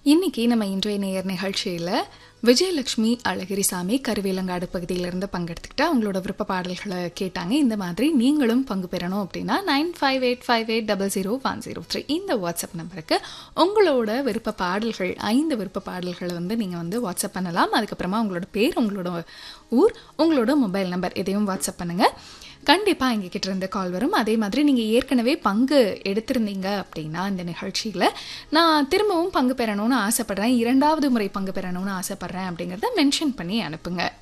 இன்னைக்கு நம்ம இன்றைய நேயர் நிகழ்ச்சியில் விஜயலட்சுமி அழகிரிசாமி கருவேலங்காடு பகுதியிலிருந்து பங்கெடுத்துக்கிட்டு அவங்களோட விருப்ப பாடல்களை கேட்டாங்க இந்த மாதிரி நீங்களும் பங்கு பெறணும் அப்படின்னா nine five eight five eight double zero one zero three இந்த வாட்ஸ்அப் நம்பருக்கு உங்களோட விருப்ப பாடல்கள் ஐந்து விருப்ப பாடல்களை வந்து நீங்கள் வந்து வாட்ஸ்அப் பண்ணலாம் அதுக்கப்புறமா உங்களோட பேர் உங்களோட ஊர் உங்களோட மொபைல் நம்பர் இதையும் வாட்ஸ்அப் பண்ணுங்கள் கண்டிப்பாக எங்ககிட்ட இருந்து கால் வரும் அதே மாதிரி நீங்கள் ஏற்கனவே பங்கு எடுத்திருந்தீங்க அப்படின்னா இந்த நிகழ்ச்சியில் நான் திரும்பவும் பங்கு பெறணும்னு ஆசைப்பட்றேன் இரண்டாவது முறை பங்கு பெறணும்னு ஆசைப்பட்றேன் அப்படிங்கிறத மென்ஷன் பண்ணி அனுப்புங்க